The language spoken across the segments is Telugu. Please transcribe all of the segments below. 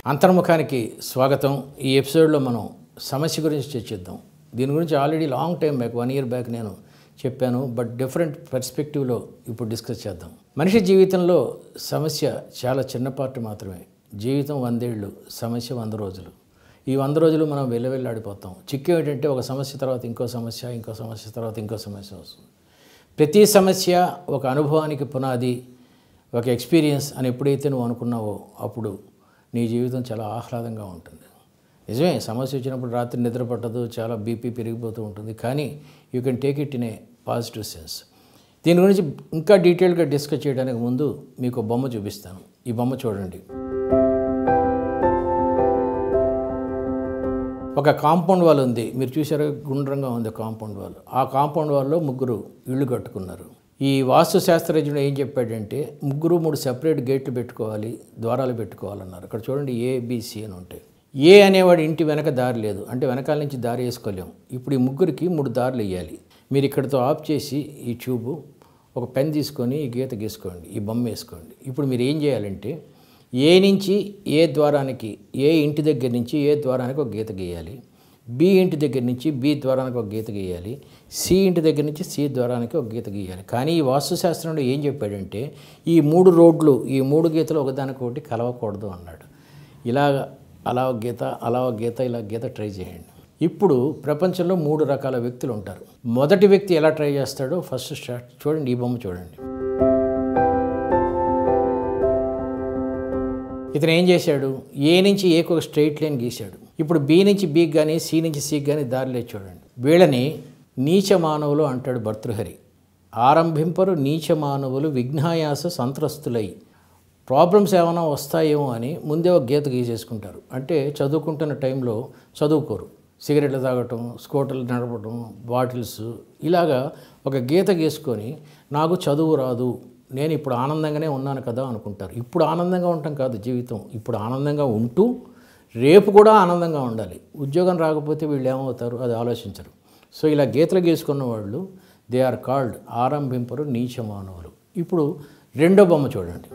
అంతర్ముఖానికి స్వాగతం ఈ ఎపిసోడ్లో మనం సమస్య గురించి చర్చిద్దాం దీని గురించి already long time back one year back నేను చెప్పాను బట్ డిఫరెంట్ పర్స్పెక్టివ్లో ఇప్పుడు డిస్కస్ చేద్దాం మనిషి జీవితంలో సమస్య చాలా చిన్న పార్ట్ మాత్రమే జీవితం వందేళ్ళు సమస్య వంద రోజులు ఈ వంద రోజులు మనం వెళ్ళవెళ్ళాడిపోతాం చిక్కు ఏంటంటే ఒక సమస్య తర్వాత ఇంకో సమస్య ఇంకో సమస్య తర్వాత ఇంకో సమస్య వస్తుంది ప్రతి సమస్య ఒక అనుభవానికి పునాది ఒక ఎక్స్పీరియన్స్ అని ఎప్పుడైతే నువ్వు అనుకున్నావో అప్పుడు నీ జీవితం చాలా ఆహ్లాదంగా ఉంటుంది నిజమే సమస్య వచ్చినప్పుడు రాత్రి నిద్ర పట్టదు చాలా బీపీ పెరిగిపోతూ ఉంటుంది కానీ you can take it in a positive sense దీని గురించి ఇంకా డీటెయిల్గా డిస్కస్ చేయడానికి ముందు మీకు బొమ్మ చూపిస్తాను ఈ బొమ్మ చూడండి ఒక కాంపౌండ్ వాల్ ఉంది మీరు చూసారా గుండ్రంగా ఉంది కాంపౌండ్ వాల్ ఆ కాంపౌండ్ వాల్లో ముగ్గురు ఇళ్ళు కట్టుకున్నారు ఈ వాస్తు శాస్త్రజ్ఞుడు ఏం చెప్పాడంటే ముగ్గురు మూడు సెపరేట్ గేట్లు పెట్టుకోవాలి ద్వారాలు పెట్టుకోవాలన్నారు ఇక్కడ చూడండి ఏబిసి అని ఉంటాయి ఏ అనేవాడు ఇంటి వెనక దారి లేదు అంటే వెనకాల నుంచి దారి వేసుకోలేము ఇప్పుడు ఈ ముగ్గురికి మూడు దారులు వేయాలి మీరు ఇక్కడితో ఆఫ్ చేసి ఈ ట్యూబు ఒక పెన్ తీసుకొని ఈ గీత గీసుకోండి ఈ బొమ్మ వేసుకోండి ఇప్పుడు మీరు ఏం చేయాలంటే ఏ నుంచి ఏ ద్వారానికి ఏ ఇంటి దగ్గర నుంచి ఏ ద్వారానికి ఒక గీత గీయాలి బి ఇంటి దగ్గర నుంచి బి ద్వారానికి ఒక గీత గీయాలి సి ఇంటి దగ్గర నుంచి సి ద్వారానికి ఒక గీత గీయాలి కానీ ఈ వాస్తుశాస్త్రంలో ఏం చెప్పాడంటే ఈ మూడు రోడ్లు ఈ మూడు గీతలు ఒకదానికొకటి కలవకూడదు అన్నాడు ఇలా అలా ఒక గీత అలా ఒక గీత ఇలా గీత ట్రై చేయండి ఇప్పుడు ప్రపంచంలో మూడు రకాల వ్యక్తులు ఉంటారు మొదటి వ్యక్తి ఎలా ట్రై చేస్తాడో ఫస్ట్ స్టార్ట్ చూడండి ఈ బొమ్మ చూడండి ఇతను ఏం చేశాడు ఏ నుంచి ఏకి ఒక స్ట్రైట్ లైన్ గీశాడు ఇప్పుడు బి నుంచి బీకి కానీ సి నుంచి సికి కానీ దారిలే చూడండి వీళ్ళని నీచ మానవులు అంటాడు భర్తృహరి ఆరంభింపరు నీచ మానవులు విఘ్నాయాస సంత్రస్తులై ప్రాబ్లమ్స్ ఏమైనా వస్తాయేమో అని ముందే ఒక గీత గీసేసుకుంటారు అంటే చదువుకుంటున్న టైంలో చదువుకోరు సిగరెట్లు తాగటం స్కూటర్లు నడపడం బాటిల్స్ ఇలాగా ఒక గీత గీసుకొని నాకు చదువు రాదు నేను ఇప్పుడు ఆనందంగానే ఉన్నాను కదా అనుకుంటారు ఇప్పుడు ఆనందంగా ఉండటం కాదు జీవితం ఇప్పుడు ఆనందంగా ఉంటూ రేపు కూడా ఆనందంగా ఉండాలి ఉద్యోగం రాకపోతే వీళ్ళు ఏమవుతారు అది ఆలోచించరు సో ఇలా గీతలు గీసుకున్న వాళ్ళు దే ఆర్ కాల్డ్ ఆరంభింపరు నీచ మానవులు ఇప్పుడు రెండో బొమ్మ చూడండి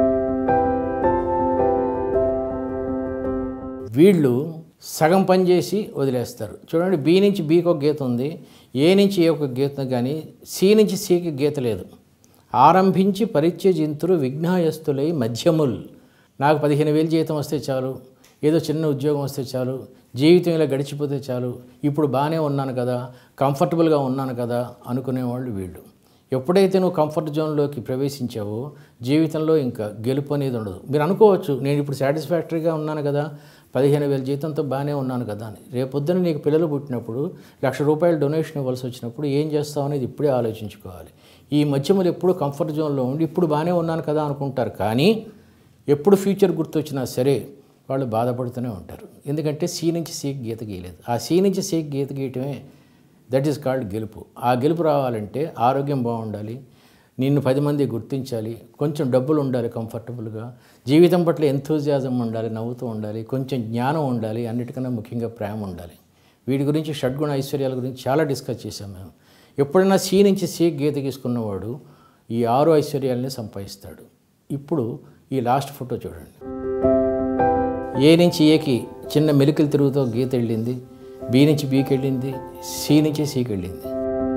వీళ్ళు సగం పని చేసి వదిలేస్తారు చూడండి బి నుంచి బీకి ఒక గీత ఉంది ఏ నుంచి ఏ ఒక గీత కానీ సి నుంచి సికి గీత లేదు ఆరంభించి పరిత్యజింతురు విఘ్నాయస్తులై మధ్యముల్ నాకు పదిహేను వేలు జీతం వస్తే చాలు ఏదో చిన్న ఉద్యోగం వస్తే చాలు జీవితం ఇలా గడిచిపోతే చాలు ఇప్పుడు బాగానే ఉన్నాను కదా కంఫర్టబుల్గా ఉన్నాను కదా అనుకునేవాళ్ళు వీళ్ళు ఎప్పుడైతే నువ్వు కంఫర్ట్ జోన్లోకి ప్రవేశించావో జీవితంలో ఇంకా గెలుపు అనేది ఉండదు మీరు అనుకోవచ్చు నేను ఇప్పుడు సాటిస్ఫాక్టరీగా ఉన్నాను కదా పదిహేను వేల జీతంతో బాగానే ఉన్నాను కదా అని రేపొద్దున నీకు పిల్లలు పుట్టినప్పుడు లక్ష రూపాయలు డొనేషన్ ఇవ్వాల్సి వచ్చినప్పుడు ఏం చేస్తావు అనేది ఇప్పుడే ఆలోచించుకోవాలి ఈ మధ్యములు ఎప్పుడు కంఫర్ట్ జోన్లో ఉండి ఇప్పుడు బాగానే ఉన్నాను కదా అనుకుంటారు కానీ ఎప్పుడు ఫ్యూచర్ గుర్తొచ్చినా సరే వాళ్ళు బాధపడుతూనే ఉంటారు ఎందుకంటే సి నుంచి సీకి గీత గీయలేదు ఆ సి నుంచి సీకి గీత గీయటమే దట్ ఈస్ కాల్డ్ గెలుపు ఆ గెలుపు రావాలంటే ఆరోగ్యం బాగుండాలి నిన్ను పది మంది గుర్తించాలి కొంచెం డబ్బులు ఉండాలి కంఫర్టబుల్గా జీవితం పట్ల ఎంతూజియాజం ఉండాలి నవ్వుతూ ఉండాలి కొంచెం జ్ఞానం ఉండాలి అన్నిటికన్నా ముఖ్యంగా ప్రేమ ఉండాలి వీటి గురించి షడ్గుణ ఐశ్వర్యాల గురించి చాలా డిస్కస్ చేశాం మేము ఎప్పుడైనా సి నుంచి సి గీత గీసుకున్నవాడు ఈ ఆరు ఐశ్వర్యాలని సంపాదిస్తాడు ఇప్పుడు ఈ లాస్ట్ ఫోటో చూడండి ఏ నుంచి ఏకి చిన్న మెలికలు తిరుగుతూ గీత వెళ్ళింది బి నుంచి బీకి వెళ్ళింది సి నుంచి సికి వెళ్ళింది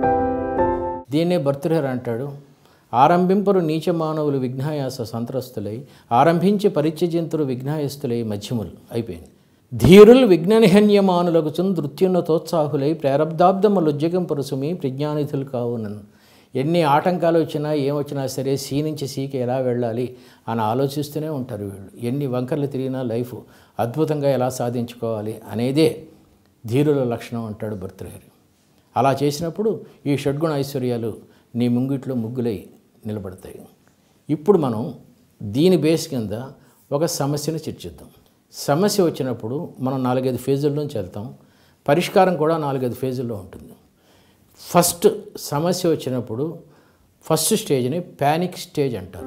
దీన్నే భర్తృహర్ అంటాడు ఆరంభింపరు నీచ మానవులు విఘ్నాయాస సంత్రస్తులై ఆరంభించి పరిత్యజంతులు విఘ్నాయస్తులై మధ్యములు అయిపోయింది ధీరులు విఘ్ననిహన్యమానులకు చున్ నృత్యున్నతోత్సాహులై ప్రారబ్ధాబ్దములుజ్జగం పరుసుమి ప్రజ్ఞానిధులు కావునను ఎన్ని ఆటంకాలు వచ్చినా ఏమొచ్చినా సరే సి నుంచి సికి ఎలా వెళ్ళాలి అని ఆలోచిస్తూనే ఉంటారు వీళ్ళు ఎన్ని వంకర్లు తిరిగినా లైఫ్ అద్భుతంగా ఎలా సాధించుకోవాలి అనేదే ధీరుల లక్షణం అంటాడు భర్తృహరి అలా చేసినప్పుడు ఈ షడ్గుణ ఐశ్వర్యాలు నీ ముంగిట్లో ముగ్గులై నిలబడతాయి ఇప్పుడు మనం దీని బేస్ కింద ఒక సమస్యను చర్చిద్దాం సమస్య వచ్చినప్పుడు మనం నాలుగైదు ఫేజుల్లోంచి వెళ్తాం పరిష్కారం కూడా నాలుగైదు ఫేజుల్లో ఉంటుంది ఫస్ట్ సమస్య వచ్చినప్పుడు ఫస్ట్ స్టేజ్ని ప్యానిక్ స్టేజ్ అంటారు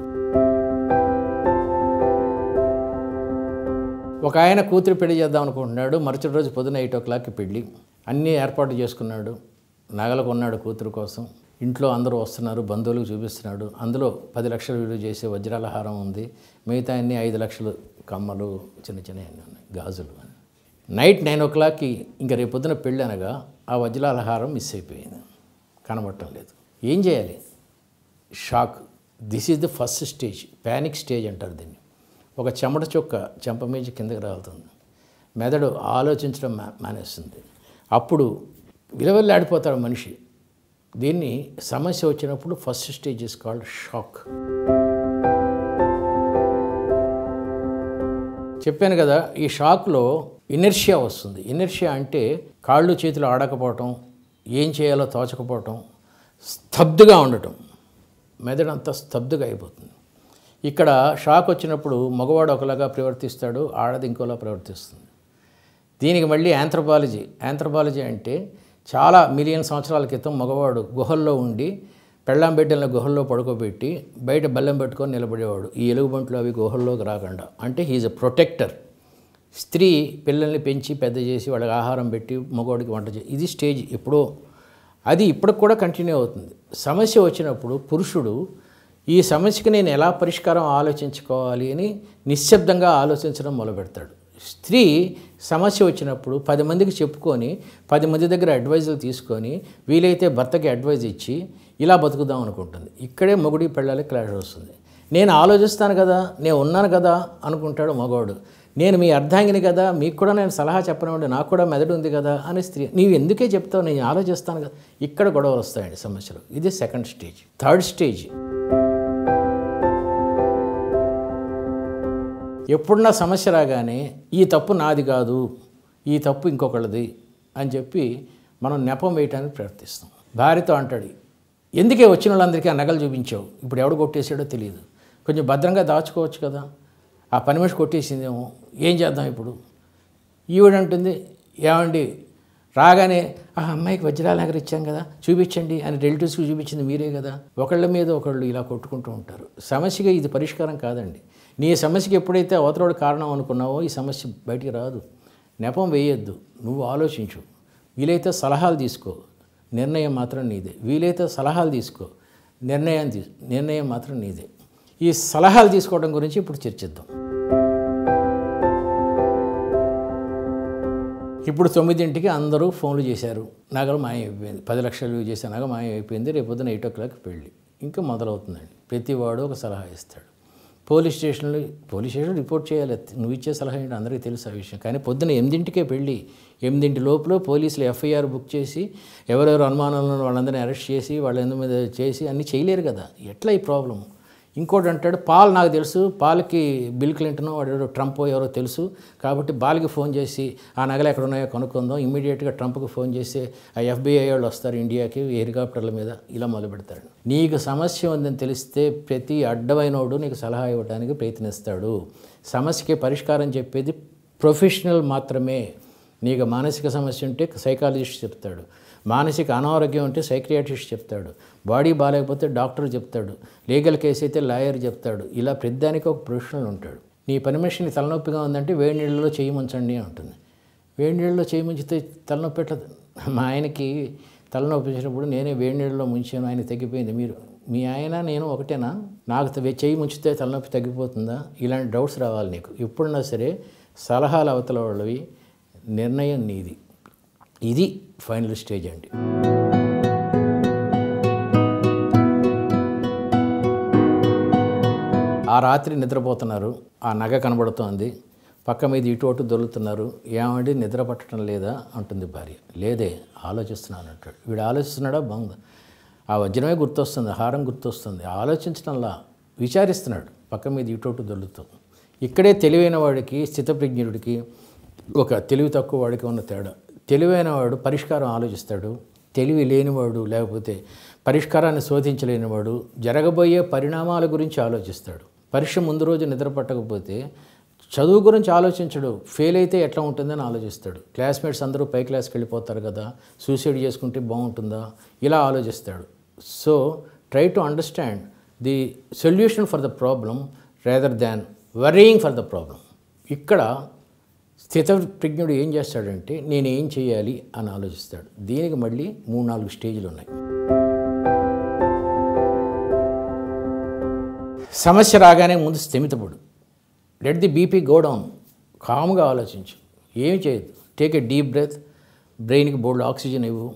ఒక ఆయన కూతురు పెళ్లి చేద్దాం అనుకుంటున్నాడు మరుసటి రోజు పొద్దున ఎయిట్ ఓ క్లాక్కి పెళ్ళి అన్నీ ఏర్పాటు చేసుకున్నాడు నగలు కొన్నాడు కూతురు కోసం ఇంట్లో అందరూ వస్తున్నారు బంధువులకు చూపిస్తున్నాడు అందులో పది లక్షలు విలువ చేసే వజ్రాల హారం ఉంది మిగతా అన్ని ఐదు లక్షలు కమ్మలు చిన్న చిన్న అన్నీ ఉన్నాయి గాజులు నైట్ నైన్ ఓ క్లాక్కి ఇంకా రేపు పొద్దున పెళ్ళి అనగా ఆ వజ్రాల హారం మిస్ అయిపోయింది కనబడటం లేదు ఏం చేయాలి shock this is the first stage panic stage అంటారు దీన్ని ఒక చెమట చొక్క చెంప మీద కిందకి రాలుతుంది మెదడు ఆలోచించడం మా మానేస్తుంది అప్పుడు విలవెల్లాడిపోతాడు మనిషి దీన్ని సమస్య వచ్చినప్పుడు first stage is called shock చెప్పాను కదా ఈ షాక్లో ఇనర్షియా వస్తుంది ఇనర్షియా అంటే కాళ్ళు చేతులు ఆడకపోవటం ఏం చేయాలో తోచకపోవటం స్తబ్దుగా ఉండటం మెదడు అంతా స్తబ్దుగా అయిపోతుంది ఇక్కడ షాక్ వచ్చినప్పుడు మగవాడు ఒకలాగా ప్రవర్తిస్తాడు ఆడది ఇంకోలా ప్రవర్తిస్తుంది దీనికి మళ్ళీ యాంథ్రపాలజీ యాంథ్రపాలజీ అంటే చాలా మిలియన్ సంవత్సరాల క్రితం మగవాడు గుహల్లో ఉండి పెళ్ళాం బిడ్డలను గుహల్లో పడుకోబెట్టి బయట బెల్లం పెట్టుకొని నిలబడేవాడు ఈ ఎలుగుబంట్లు అవి గుహల్లోకి రాకుండా అంటే హీజ్ ఎ ప్రొటెక్టర్ స్త్రీ పిల్లల్ని పెంచి పెద్ద చేసి వాళ్ళకి ఆహారం పెట్టి మగవాడికి వంట చేసి ఇది స్టేజ్ ఎప్పుడో అది ఇప్పటికి కూడా కంటిన్యూ అవుతుంది సమస్య వచ్చినప్పుడు పురుషుడు ఈ సమస్యకి నేను ఎలా పరిష్కారం ఆలోచించుకోవాలి అని నిశ్శబ్దంగా ఆలోచించడం మొదలుపెడతాడు స్త్రీ సమస్య వచ్చినప్పుడు పది మందికి చెప్పుకొని పది మంది దగ్గర అడ్వైజులు తీసుకొని వీలైతే భర్తకి అడ్వైజ్ ఇచ్చి ఇలా బతుకుదాం అనుకుంటుంది ఇక్కడే మొగుడి పెళ్ళాలి క్లాష్ వస్తుంది నేను ఆలోచిస్తాను కదా నేను ఉన్నాను కదా అనుకుంటాడు మగవాడు నేను మీ అర్ధాంగిని కదా మీకు కూడా నేను సలహా చెప్పనివ్వండి నాకు కూడా మెదడు ఉంది కదా అని స్త్రీ నీవు ఎందుకే చెప్తావు నేను ఆలోచిస్తాను కదా ఇక్కడ గొడవలు వస్తాయండి సమస్యలు ఇది సెకండ్ స్టేజ్ థర్డ్ స్టేజ్ ఎప్పుడున్నా సమస్య రాగానే ఈ తప్పు నాది కాదు ఈ తప్పు ఇంకొకళ్ళది అని చెప్పి మనం నెపం వేయటానికి ప్రయత్నిస్తాం భార్యతో అంటాడు ఎందుకే వచ్చిన వాళ్ళందరికీ ఆ నగలు చూపించావు ఇప్పుడు ఎవడు కొట్టేసాడో తెలియదు కొంచెం భద్రంగా దాచుకోవచ్చు కదా ఆ పని మనిషి కొట్టేసిందేమో ఏం చేద్దాం ఇప్పుడు ఈవిడంటుంది ఏమండి రాగానే ఆ అమ్మాయికి వజ్రాల నగర్ ఇచ్చాం కదా చూపించండి అని రిలేటివ్స్కి చూపించింది మీరే కదా ఒకళ్ళ మీద ఒకళ్ళు ఇలా కొట్టుకుంటూ ఉంటారు సమస్యగా ఇది పరిష్కారం కాదండి నీ సమస్యకి ఎప్పుడైతే అవతలోడు కారణం అనుకున్నావో ఈ సమస్య బయటికి రాదు నెపం వేయొద్దు నువ్వు ఆలోచించు వీలైతే సలహాలు తీసుకో నిర్ణయం మాత్రం నీదే వీలైతే సలహాలు తీసుకో నిర్ణయం తీ నిర్ణయం మాత్రం నీదే ఈ సలహాలు తీసుకోవడం గురించి ఇప్పుడు చర్చిద్దాం ఇప్పుడు తొమ్మిదింటికి అందరూ ఫోన్లు చేశారు నగలు మాయమైపోయింది పది లక్షలు విలువ చేసే నగ మాయమైపోయింది రేపు పొద్దున ఎయిట్ ఓ క్లాక్ పెళ్ళి ఇంకా మొదలవుతుందండి ప్రతివాడు ఒక సలహా ఇస్తాడు పోలీస్ స్టేషన్లో పోలీస్ స్టేషన్ రిపోర్ట్ చేయాలి నువ్వు ఇచ్చే సలహా ఏంటి అందరికీ తెలుసు ఆ విషయం కానీ పొద్దున ఎనిమిదింటికే పెళ్ళి ఎనిమిదింటి లోపల పోలీసులు ఎఫ్ఐఆర్ బుక్ చేసి ఎవరెవరు అనుమానంలో ఉన్న వాళ్ళందరినీ అరెస్ట్ చేసి వాళ్ళ ఎందు మీద చేసి అన్నీ చేయలేరు కదా ఎట్లా ఈ ప్రాబ్లం ఇంకోటి అంటాడు పాల్ నాకు తెలుసు పాల్కి బిల్ క్లింటన్ వాడు ట్రంప్ ఎవరో తెలుసు కాబట్టి బాల్కి ఫోన్ చేసి ఆ నగలు ఎక్కడ ఉన్నాయో కనుక్కుందాం ఇమ్మీడియట్గా ట్రంప్కి ఫోన్ చేసి ఆ ఎఫ్బీఐ వాళ్ళు వస్తారు ఇండియాకి హెలికాప్టర్ల మీద ఇలా మొదలు పెడతాడు నీకు సమస్య ఉందని తెలిస్తే ప్రతి అడ్డమైనోడు నీకు సలహా ఇవ్వడానికి ప్రయత్నిస్తాడు సమస్యకి పరిష్కారం చెప్పేది ప్రొఫెషనల్ మాత్రమే నీకు మానసిక సమస్య ఉంటే సైకాలజిస్ట్ చెప్తాడు మానసిక అనారోగ్యం ఉంటే సైక్రియాటిస్ట్ చెప్తాడు బాడీ బాగాలేకపోతే డాక్టర్ చెప్తాడు లీగల్ కేసు అయితే లాయర్ చెప్తాడు ఇలా ప్రతిదానికి ఒక ప్రొఫెషనల్ ఉంటాడు నీ పని మనిషిని తలనొప్పిగా ఉందంటే వేడి నీళ్ళలో చేయి ముంచండి ఉంటుంది వేడి నీళ్ళలో చేయి ముంచితే తలనొప్పి ఎట్లా మా ఆయనకి తలనొప్పి వచ్చినప్పుడు నేనే వేడి నీళ్ళలో ముంచాను ఆయన తగ్గిపోయింది మీరు మీ ఆయన నేను ఒకటేనా నాకు త- చేయి ముంచితే తలనొప్పి తగ్గిపోతుందా ఇలాంటి డౌట్స్ రావాలి నీకు ఎప్పుడన్నా సరే సలహాలు అవతల వాళ్ళవి నిర్ణయం నీది ఇది ఫైనల్ స్టేజ్ అండి ఆ రాత్రి నిద్రపోతున్నారు ఆ నగ కనబడుతోంది పక్క మీద ఇటు అటు దొరుకుతున్నారు ఏమండి నిద్ర పట్టడం లేదా అంటుంది భార్య లేదే ఆలోచిస్తున్నాను అంటాడు వీడు ఆలోచిస్తున్నాడా బాగుంది ఆ వజ్రమే గుర్తొస్తుంది హారం గుర్తొస్తుంది ఆలోచించడంలా విచారిస్తున్నాడు పక్క మీద ఇటు అటు దొరుకుతూ ఇక్కడే తెలివైన వాడికి స్థితప్రజ్ఞుడికి ఒక తెలివి తక్కువ వాడికి ఉన్న తేడా తెలివైన వాడు పరిష్కారం ఆలోచిస్తాడు తెలివి లేనివాడు లేకపోతే పరిష్కారాన్ని శోధించలేనివాడు జరగబోయే పరిణామాల గురించి ఆలోచిస్తాడు పరీక్ష ముందు రోజు నిద్ర పట్టకపోతే చదువు గురించి ఆలోచించడు ఫెయిల్ అయితే ఎట్లా ఉంటుందని ఆలోచిస్తాడు క్లాస్మేట్స్ అందరూ పై క్లాస్కి వెళ్ళిపోతారు కదా సూసైడ్ చేసుకుంటే బాగుంటుందా ఇలా ఆలోచిస్తాడు so try to understand the solution for the problem rather than worrying for the problem ఇక్కడ స్థితప్రజ్ఞుడు ఏం చేస్తాడంటే నేను ఏం చేయాలి అని ఆలోచిస్తాడు దీనికి మళ్ళీ మూడు నాలుగు స్టేజ్లు ఉన్నాయి సమస్య రాగానే ముందు స్థిమితపడు let the BP go down కామ్గా ఆలోచించు ఏం చేయదు టేక్ ఏ డీప్ బ్రెత్ బ్రెయిన్కి బోల్డ్ ఆక్సిజన్ ఇవ్వు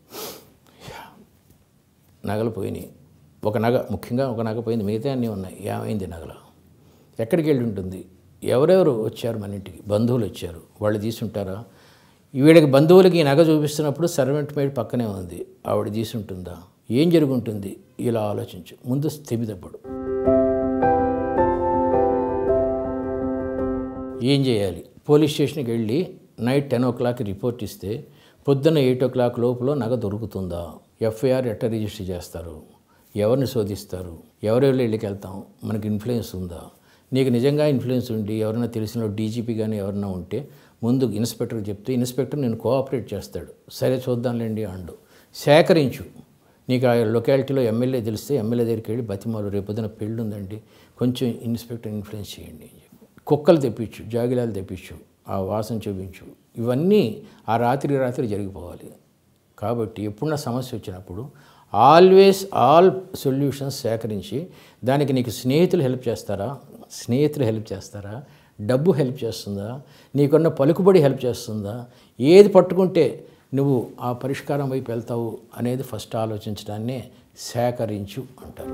నగలు పోయినాయి ఒక నగ ముఖ్యంగా ఒక నగ పోయింది మిగతా అన్నీ ఉన్నాయి ఏమైంది నగలు ఎక్కడికి వెళ్ళి ఉంటుంది ఎవరెవరు వచ్చారు మన ఇంటికి బంధువులు వచ్చారు వాళ్ళు తీసుంటారా వీళ్ళకి బంధువులకి ఈ నగ చూపిస్తున్నప్పుడు సర్వెంట్ మేడ్ పక్కనే ఉంది ఆవిడ తీసుంటుందా ఏం జరుగుంటుంది ఇలా ఆలోచించు ముందు స్థిమితపడు ఏం చేయాలి పోలీస్ స్టేషన్కి వెళ్ళి నైట్ టెన్ ఓ క్లాక్కి రిపోర్ట్ ఇస్తే పొద్దున్న ఎయిట్ ఓ క్లాక్ లోపల నగ దొరుకుతుందా ఎఫ్ఐఆర్ ఎట్ట రిజిస్టర్ చేస్తారు ఎవరిని శోధిస్తారు ఎవరెవరి ఇళ్ళకి వెళ్తాం మనకి ఇన్ఫ్లుయెన్స్ ఉందా నీకు నిజంగా ఇన్ఫ్లుయెన్స్ ఉండి ఎవరైనా తెలిసిన డీజీపీ కానీ ఎవరైనా ఉంటే ముందు ఇన్స్పెక్టర్కి చెప్తే ఇన్స్పెక్టర్ నేను కోఆపరేట్ చేస్తాడు సరే చూద్దాంలేండి అండు సేకరించు నీకు ఆ లొకాలిటీలో ఎమ్మెల్యే తెలిస్తే ఎమ్మెల్యే దగ్గరికి వెళ్ళి బతిమాలు రేపొద్దున పెళ్ళి ఉందండి కొంచెం ఇన్స్పెక్టర్ ఇన్ఫ్లుయెన్స్ చేయండి అని చెప్పి కుక్కలు తెప్పించు జాగిలాలు తెప్పించు ఆ వాసన చూపించు ఇవన్నీ ఆ రాత్రి రాత్రి జరిగిపోవాలి కాబట్టి ఎప్పుడన్నా సమస్య వచ్చినప్పుడు ఆల్వేస్ ఆల్ సొల్యూషన్స్ సేకరించి దానికి నీకు స్నేహితులు హెల్ప్ చేస్తారా స్నేహితులు హెల్ప్ చేస్తారా డబ్బు హెల్ప్ చేస్తుందా నీకున్న పలుకుబడి హెల్ప్ చేస్తుందా ఏది పట్టుకుంటే నువ్వు ఆ పరిష్కారం వైపు వెళ్తావు అనేది ఫస్ట్ ఆలోచించడాన్నే సేకరించు అంటారు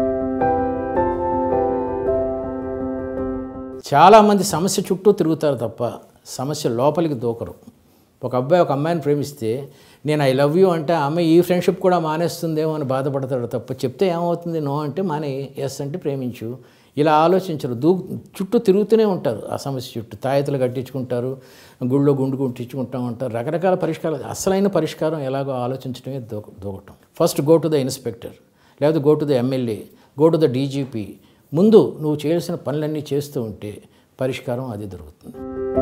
చాలామంది సమస్య చుట్టూ తిరుగుతారు తప్ప సమస్య లోపలికి దూకరు ఒక అబ్బాయి ఒక అమ్మాయిని ప్రేమిస్తే నేను ఐ లవ్ యూ అంటే ఆ అమ్మాయి ఈ ఫ్రెండ్షిప్ కూడా మానేస్తుందేమో అని బాధపడతాడు తప్ప చెప్తే ఏమవుతుంది నో అంటే మానే ఎస్ అంటే ప్రేమించు ఇలా ఆలోచించరు దూ చుట్టూ తిరుగుతూనే ఉంటారు ఆ సమస్య చుట్టూ తాయెతలు కట్టించుకుంటారు గుళ్ళో గుండు కుట్టించుకుంటూ ఉంటారు రకరకాల పరిష్కారాలు అసలైన పరిష్కారం ఎలాగో ఆలోచించడమే దూక దూకటం first go to the inspector లేకపోతే go to the MLA go to the DGP ముందు నువ్వు చేయాల్సిన పనులన్నీ చేస్తూ ఉంటే పరిష్కారం అది దొరుకుతుంది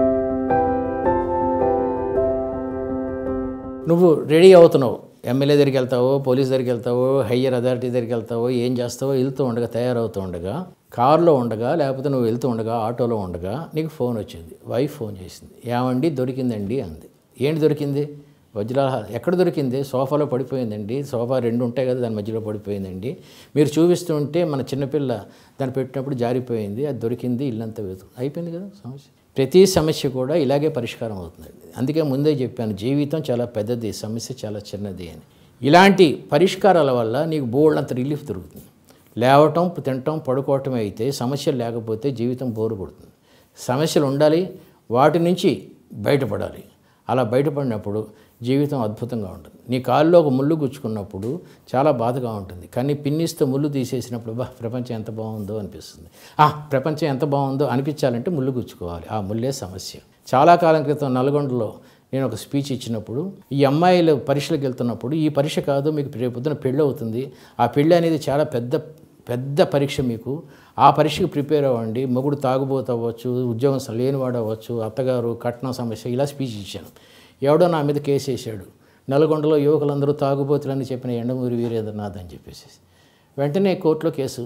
నువ్వు రెడీ అవుతున్నావు ఎమ్మెల్యే దగ్గరికి వెళ్తావో పోలీస్ దగ్గరికి వెళ్తావో హయ్యర్ అథారిటీ దగ్గరికి వెళ్తావో ఏం చేస్తావో వెళ్తూ ఉండగా తయారవుతూ ఉండగా కారులో ఉండగా లేకపోతే నువ్వు వెళ్తూ ఉండగా ఆటోలో ఉండగా నీకు ఫోన్ వచ్చింది వైఫ్ ఫోన్ చేసింది ఏమండి దొరికిందండి అంది ఏంటి దొరికింది వజ్రాహారం ఎక్కడ దొరికింది సోఫాలో పడిపోయిందండి సోఫా రెండు ఉంటాయి కదా దాని మధ్యలో పడిపోయిందండి మీరు చూపిస్తూ ఉంటే మన చిన్నపిల్ల దాన్ని పెట్టినప్పుడు జారిపోయింది అది దొరికింది ఇల్లంతా వెతుకు అయిపోయింది కదా సమస్య ప్రతి సమస్య కూడా ఇలాగే పరిష్కారం అవుతుందండి అందుకే ముందే చెప్పాను జీవితం చాలా పెద్దది సమస్య చాలా చిన్నది అని ఇలాంటి పరిష్కారాల వల్ల నీకు బోల్డంత రిలీఫ్ దొరుకుతుంది లేవటం తినటం పడుకోవటం అయితే సమస్యలు లేకపోతే జీవితం బోరు కొడుతుంది సమస్యలు ఉండాలి వాటి నుంచి బయటపడాలి అలా బయటపడినప్పుడు జీవితం అద్భుతంగా ఉంటుంది నీ కాల్లో ఒక ముళ్ళు గుచ్చుకున్నప్పుడు చాలా బాధగా ఉంటుంది కానీ పిన్నిస్తే ముళ్ళు తీసేసినప్పుడు బా ప్రపంచం ఎంత బాగుందో అనిపిస్తుంది ఆ ప్రపంచం ఎంత బాగుందో అనిపించాలంటే ముళ్ళు గుచ్చుకోవాలి ఆ ముళ్ళే సమస్య చాలా కాలం క్రితం నల్గొండలో నేను ఒక స్పీచ్ ఇచ్చినప్పుడు ఈ అమ్మాయిలు పరీక్షలకు వెళ్తున్నప్పుడు ఈ పరీక్ష కాదు మీకు రేపొద్దున పెళ్ళి అవుతుంది ఆ పెళ్ళి అనేది చాలా పెద్ద పెద్ద పరీక్ష మీకు ఆ పరీక్షకు ప్రిపేర్ అవ్వండి మొగుడు తాగుబోతు అవ్వచ్చు ఉద్యోగం లేనివాడు అవ్వచ్చు అత్తగారు కట్నం సమస్య ఇలా స్పీచ్ ఇచ్చాను ఎవడో నా మీద కేసు వేసాడు నల్గొండలో యువకులందరూ తాగుబోతులని చెప్పిన ఎండమూరి వీరేంద్రనాథ్ అని చెప్పేసి వెంటనే కోర్టులో కేసు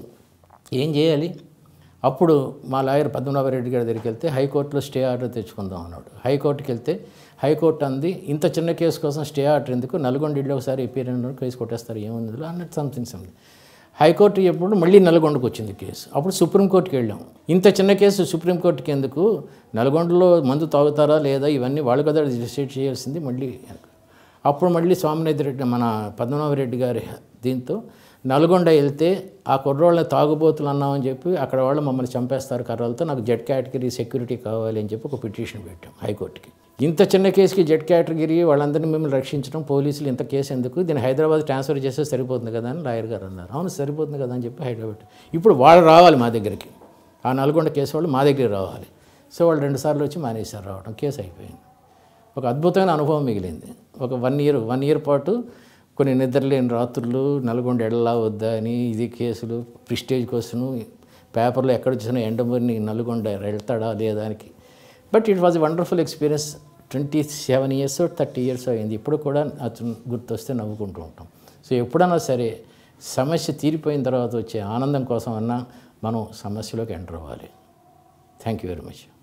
ఏం చేయాలి అప్పుడు మా లాయర్ పద్మనాభరెడ్డి గారి దగ్గరికి వెళ్తే హైకోర్టులో స్టే ఆర్డర్ తెచ్చుకుందాం అన్నాడు హైకోర్టుకి వెళ్తే హైకోర్టు అంది ఇంత చిన్న కేసు కోసం స్టే ఆర్డర్ ఎందుకు నల్గొండ ఇల్లు ఒకసారి ఎపీరియన్ కేసు కొట్టేస్తారు ఏముంది ఇందులో అన్నట్టు సంథింగ్ సంథింగ్ హైకోర్టు ఎప్పుడు మళ్ళీ నల్గొండకు వచ్చింది కేసు అప్పుడు సుప్రీంకోర్టుకి వెళ్ళాం ఇంత చిన్న కేసు సుప్రీంకోర్టుకి ఎందుకు నల్గొండలో మందు తాగుతారా లేదా ఇవన్నీ వాళ్ళు కదా డిసైడ్ చేయాల్సింది మళ్ళీ అప్పుడు మళ్ళీ స్వామినాథ్ రెడ్డి మన పద్మనాభరెడ్డి గారి దీంతో నల్గొండ వెళ్తే ఆ కుర్రోళ్ళని తాగుబోతులు అన్నామని చెప్పి అక్కడ వాళ్ళు మమ్మల్ని చంపేస్తారు కర్రలతో నాకు జెడ్ కేటగిరీ సెక్యూరిటీ కావాలి అని చెప్పి ఒక పిటిషన్ పెట్టాం హైకోర్టుకి ఇంత చిన్న కేసుకి జెడ్ కేటగిరీ వాళ్ళందరినీ మిమ్మల్ని రక్షించడం పోలీసులు ఇంత కేసు ఎందుకు దీన్ని హైదరాబాద్ ట్రాన్స్ఫర్ చేస్తే సరిపోతుంది కదా అని లాయర్ గారు అన్నారు అవును సరిపోతుంది కదా అని చెప్పి హైదరాబాద్ ఇప్పుడు వాళ్ళు రావాలి మా దగ్గరికి ఆ నల్గొండ కేసు వాళ్ళు మా దగ్గరికి రావాలి సో వాళ్ళు రెండుసార్లు వచ్చి మానేశారు రావడం కేసు అయిపోయింది ఒక అద్భుతమైన అనుభవం మిగిలింది ఒక వన్ ఇయర్ వన్ ఇయర్ పాటు కొన్ని నిద్రలేని రాత్రులు నల్గొండ ఎడలా వద్దా అని ఇది కేసులు ప్రిస్టేజ్ కోసం పేపర్లో ఎక్కడ చూసినా ఎండమూరిని నల్గొండ వెళ్తాడా లేదా అని but it was wonderful experience twenty seven years thirty years అయింది ఇప్పుడు కూడా అతను గుర్తొస్తే నవ్వుకుంటూ ఉంటాం సో ఎప్పుడైనా సరే సమస్య తీరిపోయిన తర్వాత వచ్చే ఆనందం కోసం అన్నా మనం సమస్యలోకి ఎంటర్ అవ్వాలి థ్యాంక్ యూ వెరీ మచ్